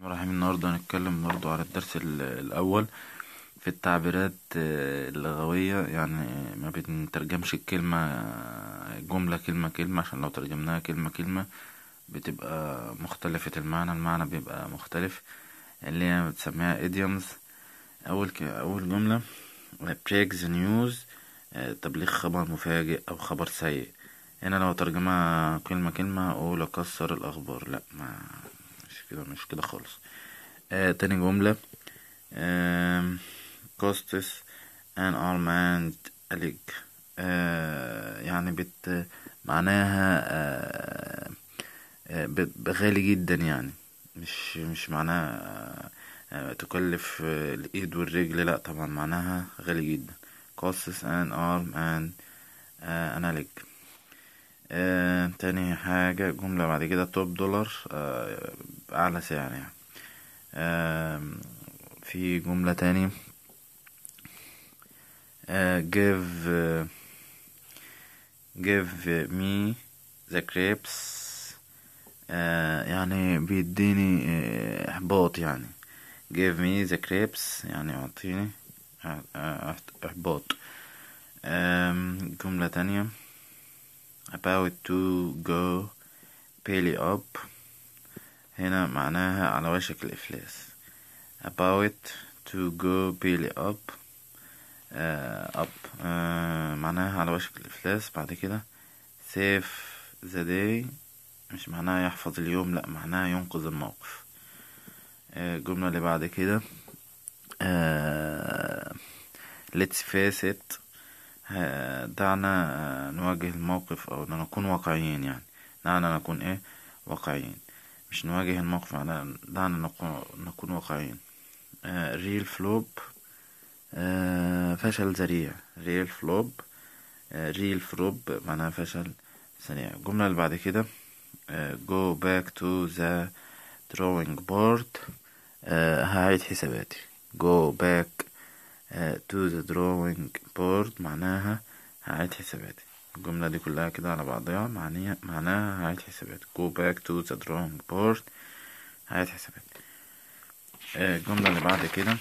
رايحين النهاردة هنتكلم برضو على الدرس ال- الأول في التعبيرات آه، اللغوية يعني ما بنترجمش الكلمة آه، جملة كلمة كلمة عشان لو ترجمناها كلمة كلمة بتبقى مختلفة المعنى المعنى بيبقى مختلف اللي هي بتسميها idioms أول ك... أول جملة break the news آه، تبليغ خبر مفاجئ أو خبر سيء هنا لو ترجمها كلمة كلمة أقول أكسر الأخبار لأ ما مش كده مش كده خالص آه تاني جملة آم، كوستس ان ارماند أليج آه يعني بت معناها آه آه ب- غالي جدا يعني مش مش معناها آه آه تكلف آه الإيد والرجل لأ طبعا معناها غالي جدا costs an arm and آه an leg آه تاني حاجة جملة بعد كده توب دولار آه أعلى سعر يعني آم، في جملة تاني آه give آه give me the grapes آه يعني بيديني آه إحباط يعني give me the grapes يعني أعطيني آه، آه، إحباط آم، جملة تانية about to go belly up هنا معناها على وشك الإفلاس about to go belly up آه up آه معناها على وشك الإفلاس بعد كده save the day مش معناها يحفظ اليوم لأ معناها ينقذ الموقف آه، الجملة اللي بعد كده آه let's face it آه، دعنا آه، نواجه الموقف أو نكون واقعيين يعني دعنا نكون إيه واقعيين مش نواجه الموقف معناها دعنا نكون, نكون واقعيين آه ريل فلوب آه فشل ذريع ريل فلوب آه ريل فلوب معناها فشل سريع الجملة اللي بعد كده آه go back to the drawing board آه هعيد حساباتي go back آه to the drawing board معناها هعيد حساباتي الجملة دي كلها كده على بعضها معناها معناها هعيد حساباتي go back to the drawing board هعيد حساباتي آه، الجملة اللي بعد كده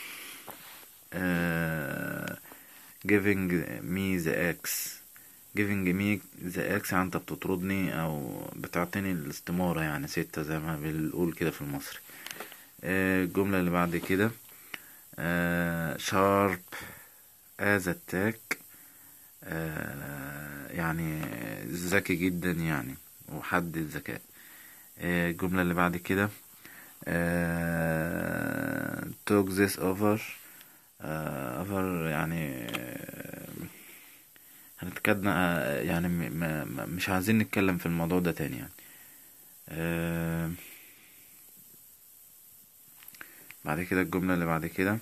آه، giving me the X giving me the X يعني انت بتطردني او بتعطيني الاستمارة يعني ستة زي ما بنقول كده في المصري آه، الجملة اللي بعد كده آه، sharp as attack آه، يعني ذكي جدا يعني وحد الذكاء آه، الجملة اللي بعد كده آه، took this over آه، over يعني آه، هنتكلم آه، يعني م- م- م- مش عايزين نتكلم في الموضوع ده تاني يعني آه، بعد كده الجملة اللي بعد كده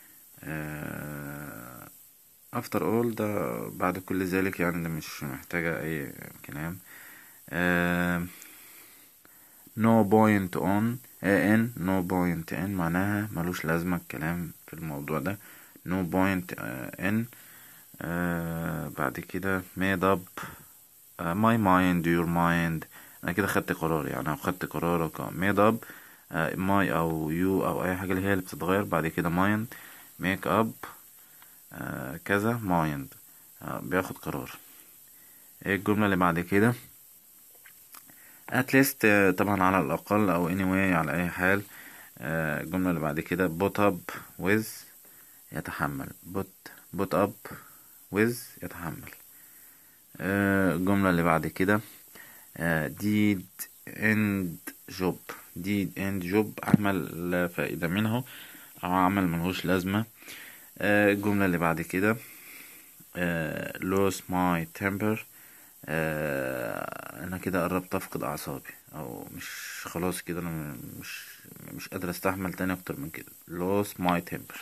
آه، after all ده بعد كل ذلك يعني ده مش محتاجة أي كلام آه، no point on ان no point in معناها ملوش لازمة الكلام في الموضوع ده no point in آه بعد كده made up آه my mind your mind انا كده خدت قرار يعني او خدت قرارك made up آه my او you او اي حاجة اللي هي اللي بتتغير بعد كده mind make up آه كذا mind آه بياخد قرار ايه الجملة اللي بعد كده at least آه، طبعا على الأقل أو anyway على أي حال آه، الجملة اللي بعد كده put up with يتحمل put put up with يتحمل آه، الجملة اللي بعد كده آه، did end job did end job عمل لا فائدة منه أو عمل ملهوش لازمة آه، الجملة اللي بعد كده آه، lose my temper آه، انا كده قربت افقد اعصابي او مش خلاص كده انا مش مش قادر استحمل تاني اكتر من كده lost my temper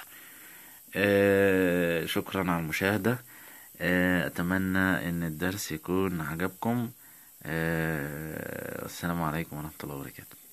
آه، شكرا على المشاهدة آه، اتمنى ان الدرس يكون عجبكم آه، السلام عليكم ورحمة الله وبركاته